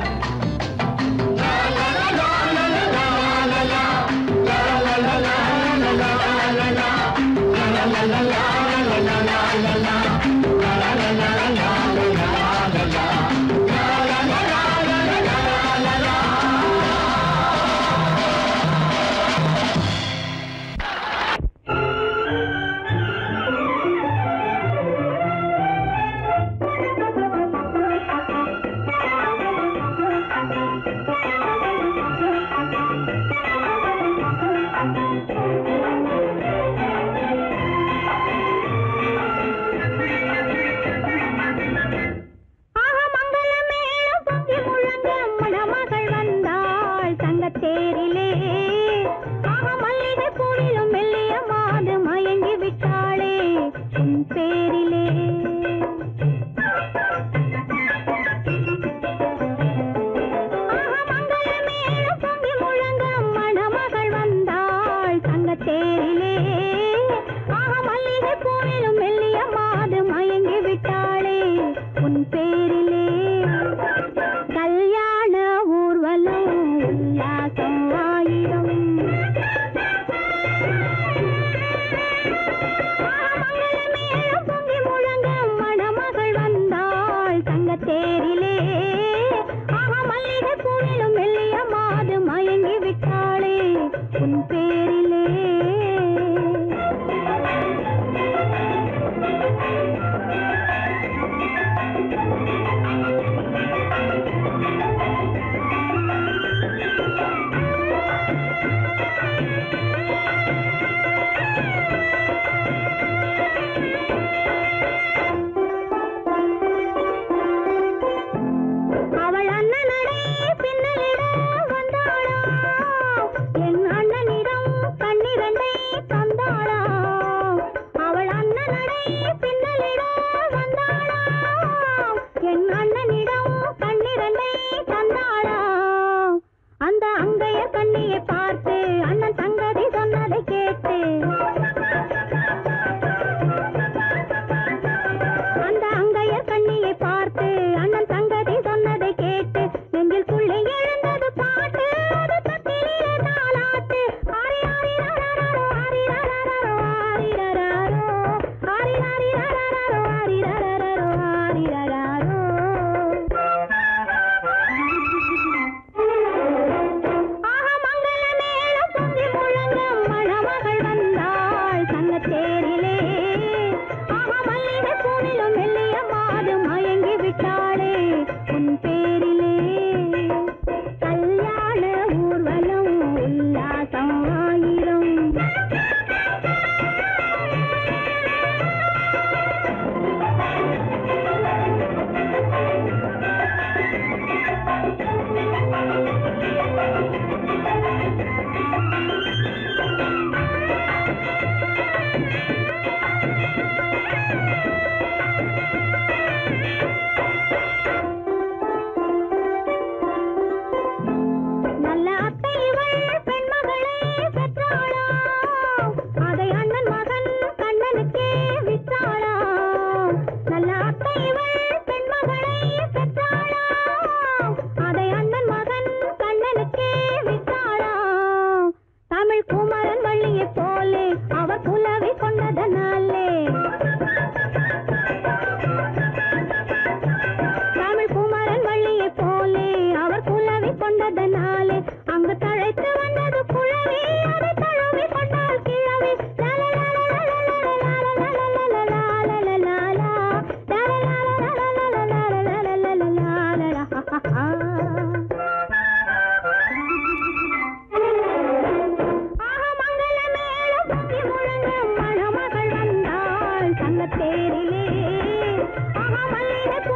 உன் பேரிலே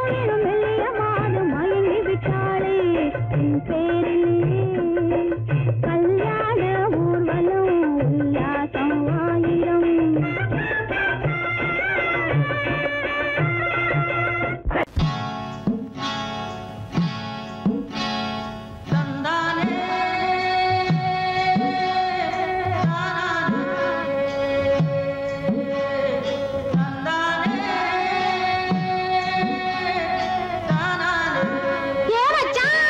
எனும் மெல்லிய மாது மயங்கி விட்டாளே உன் பேரிலே கல்யாண ஊர்வலம் உல்லாசம் ஆயிரம் ஏ மச்சான்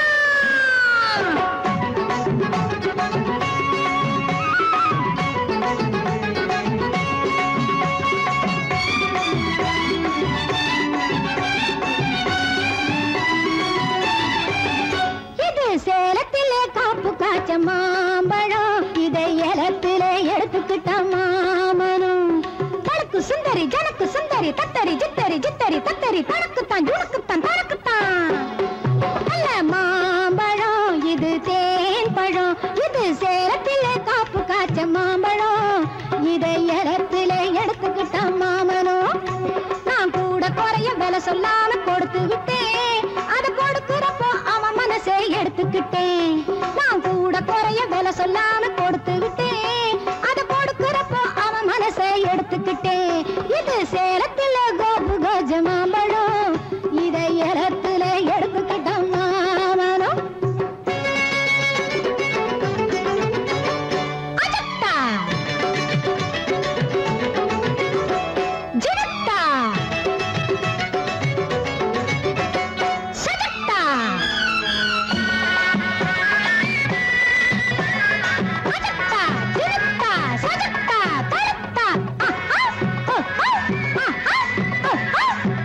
இது சேலத்திலே காப்பு காய்ச்ச மாம்பழம் இதை ஏலத்திலே எடுத்துக்கிட்ட மாமனும் தனக்கு சுந்தரி ஜனக்கு சுந்தரி தத்தரி ஜித்தரி ஜித்தரி தத்தரி தனக்குத்தான் ஜுனக்குத்தான் தனக்குத்தான் நல்ல மாம்பழம் இது தேன் பழம் இது சேலத்திலே காப்பு காய்ச்ச மாம்பழம் இதை ஏலத்திலே எடுத்துக்கிட்ட மாமனும் நான் கூட குறைய விலை சொல்லாம கொடுத்து விட்டேன் அது கொடுக்கிறப்போ அவன் மனசை எடுத்துக்கிட்டேன் நான் கூட குறைய விலை சொல்லாம கொடுத்து விட்டேன் அது கொடுக்கிறப்போ அவன் மனசை எடுத்துக்கிட்டேன் இது சேலத்துல கோபு கஜ மாம்பழம் இதை இடத்துல எடுத்துக்கிட்ட மாமனும் அஜத்தா ஜினத்தா சஜத்தா அஜத்தா ஜினத்தா சஜத்தா தரத்தா ஆஹா ஆஹா ஆஹா ஆஹா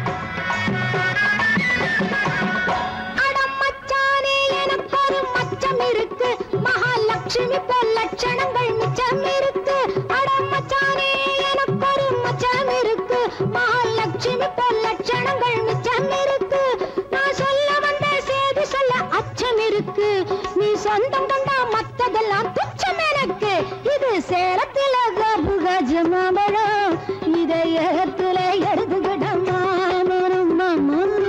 அடம் மச்சானே எனக்கு ஒரு மச்சம் இருக்கு மகாலட்சுமி போல் லட்சணங்கள் மிச்சம் இருக்கு அடம் மச்சானே எனக்கு ஒரு மச்சம் இருக்கு மகாலட்சுமி போல் லட்சணங்கள் மிச்சம் இருக்கு நான் சொல்ல வந்த செய்தி சொல்ல அச்சம் இருக்கு நீ சொந்தம் கண்டா மத்ததெல்லாம் துச்சம் எனக்கு இது சேலத்தில கபுகஜ மாம்பழம் இதை ஏத்துல எடுத்துக்கிட்ட மாமனும் மாமனும்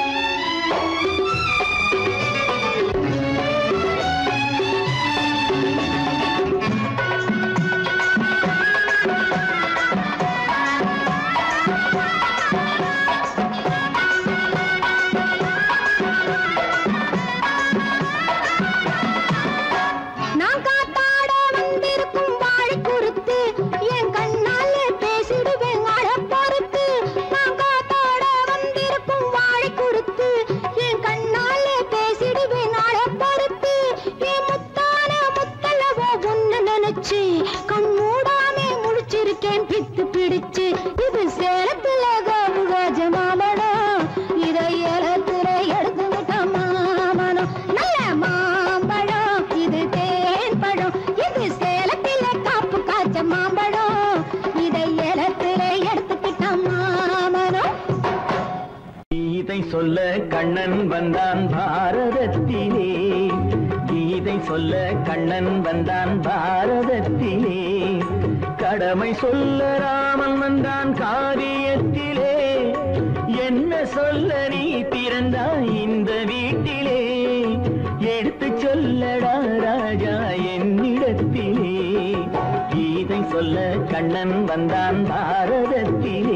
நான் காத்தாட வந்திருக்கும் வாழை குறுத்து என் கண்ணாலே பேசிடுவேன் அழ பொறுத்து நான் காத்தாட வந்திருக்கும் வாழை குறுத்து என் கண்ணாலே பேசிடுவேன் அழ பொறுத்து என் முத்தான முத்தலவோ ஒன்னு நினைச்சு கண் மூடாமே முழிச்சிருக்கேன் பித்து பிடிச்சு இது சேலத்துல கோபுகாஜ மாமடம் இதை ஏலத்துல எடுத்துக்கிட்ட மாமனம் நல்ல மாம்பழம் இது தேன் பழம் இது சேலத்தில காப்பு காய்ச்ச மாம்பழம் இதை ஏலத்துல எடுத்துக்கிட்ட மாமனம் கீதை சொல்ல கண்ணன் வந்தான் பாரதத்திலே கீதை சொல்ல கண்ணன் வந்தான் பாரதத்திலே கடமை சொல்ல ராமன் வந்தான் காரியத்திலே என்ன சொல்ல நீ பிறந்தாய் இந்த வீட்டிலே எடுத்து சொல்லடா ராஜா என்னிடத்திலே கீதை சொல்ல கண்ணன் வந்தான் பாரதத்திலே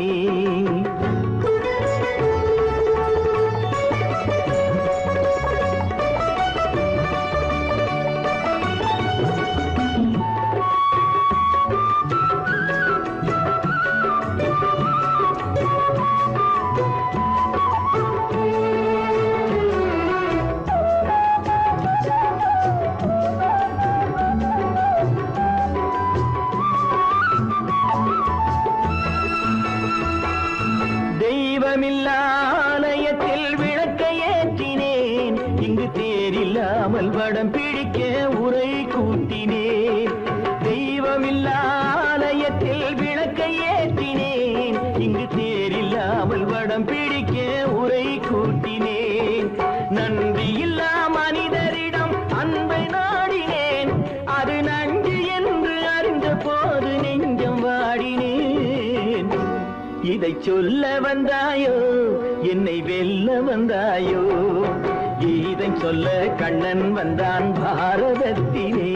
தெய்வமில்லா ஆலயத்தில் விளக்கை ஏற்றினேன் இங்கு தேரில்லாமல் வடம் பிடிக்க உரை கூட்டினேன் தெய்வமில்லா ஆலயத்தில் விளக்கை ஏற்றினேன் இங்கு தேரில்லாமல் வடம் பிடிக்க உரை கூட்டினேன் நன்றியில்லா மனிதரிடம் அன்பை நாடினேன் அது நன்றி என்று அறிந்த போது நெஞ்சம் வாடினேன் இதை சொல்ல வந்தாயோ என்னை வெல்ல வந்தாயோ இதை சொல்ல கண்ணன் வந்தான் பாரதத்திலே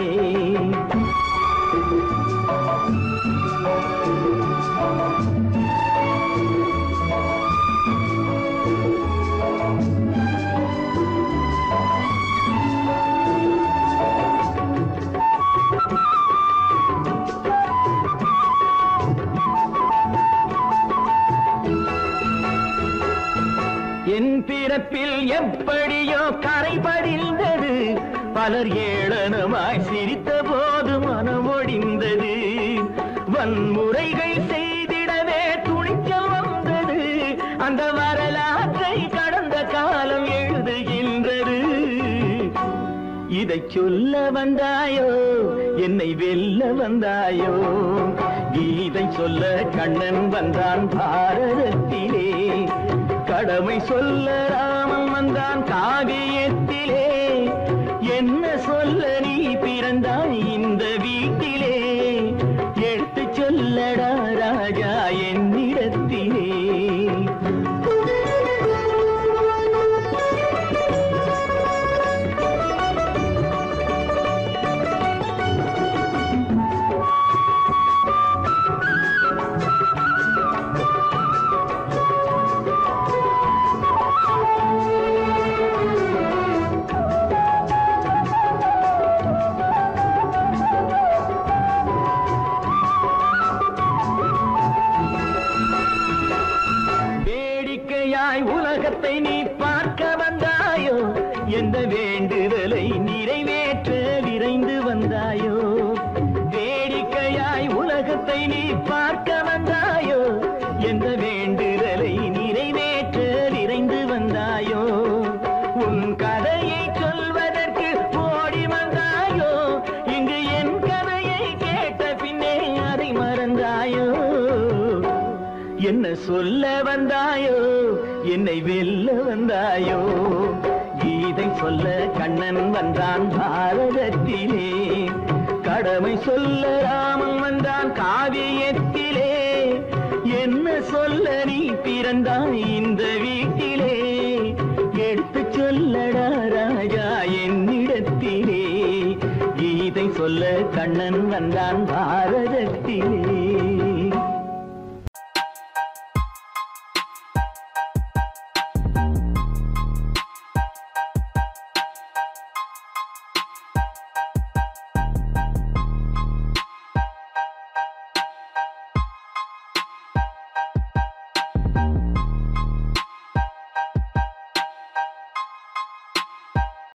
என் பிறப்பில் எப்படியோ கரை படிந்தது பலர் ஏளனமாய் சிரித்த போது மனம் ஒடிந்தது வன்முறைகள் செய்திடவே துணிச்சல் வந்தது அந்த வரலாற்றை கடந்த காலம் எழுதுகின்றது இதை சொல்ல வந்தாயோ என்னை வெல்ல வந்தாயோ கீதை சொல்ல கண்ணன் வந்தான் பாரதத்திலே கடமை சொல்ல ராமன் வந்தான் காவியத்திலே என்ன சொல்ல நீ பிறந்தாய் இந்த வீட்டிலே எடுத்து சொல்லடா ராஜா என்னிடத்திலே வேடிக்கையாய் உலகத்தை நீ பார்க்க வந்தாயோ எந்த வேண்டுதலை நிறைவேற்ற விரைந்து வந்தாயோ வேடிக்கையாய் உலகத்தை நீ பார்க்க வந்தாயோ எந்த வேண்டுதலை நிறைவேற்ற விரைந்து வந்தாயோ உன் கதையை சொல்வதற்கு ஓடி வந்தாயோ இங்கு என் கதையை கேட்ட பின்னே அதை மறந்தாயோ என்ன சொல்ல வந்தாயோ என்னை வெல்ல வந்தாயோ கீதை சொல்ல கண்ணன் வந்தான் பாரதத்திலே கடமை சொல்ல ராமன் வந்தான் காவியத்திலே என்ன சொல்ல நீ பிறந்தாய் இந்த வீட்டிலே எடுத்து சொல்லடா ராஜா என்னிடத்திலே கீதை சொல்ல கண்ணன் வந்தான் பாரதத்திலே